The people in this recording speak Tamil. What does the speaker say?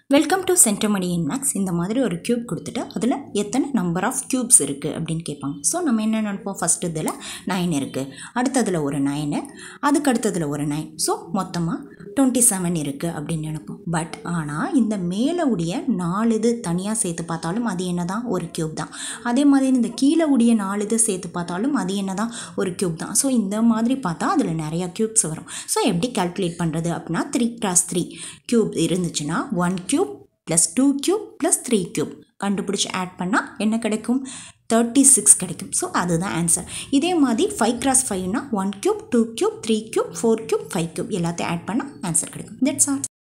வெல்கம் டு சென்டமணி இன் மேக்ஸ் இந்த மாதிரி ஒரு க்யூப் கொடுத்துட்டு அதில் எத்தனை நம்பர் ஆஃப் க்யூப்ஸ் இருக்குது அப்படின்னு கேட்பாங்க ஸோ நம்ம என்ன நினைப்போம் ஃபஸ்ட்டு இதில் நைன் இருக்குது அடுத்ததில் ஒரு நைனு அதுக்கு அடுத்ததில் ஒரு நைன் ஸோ மொத்தமாக டுவெண்ட்டி செவன் இருக்குது அப்படின்னு நினைப்போம் பட் ஆனால் இந்த மேலே உடைய நாலு இது தனியாக சேர்த்து பார்த்தாலும் அது என்ன தான் ஒரு க்யூப் தான் அதே மாதிரி இந்த கீழே உடைய நாலு இது சேர்த்து பார்த்தாலும் அது என்ன தான் ஒரு க்யூப் தான் ஸோ இந்த மாதிரி பார்த்தா அதில் நிறையா க்யூப்ஸ் வரும் ஸோ எப்படி கால்குலேட் பண்ணுறது அப்படின்னா த்ரீ கிராஸ் த்ரீ க்யூப் இருந்துச்சுன்னா one cube plus two cube plus three cube கண்டுபிடிச்சி ஆட் பண்ணால் என்ன கிடைக்கும் தேர்ட்டி சிக்ஸ் கிடைக்கும் ஸோ அதுதான் ஆன்சர் இதே மாதிரி ஃபைவ் கிராஸ் ஃபைவ்னா one cube two cube three cube four cube five cube எல்லாத்தையும் ஆட் பண்ணால் ஆன்சர் கிடைக்கும் தட்ஸ் ஆல்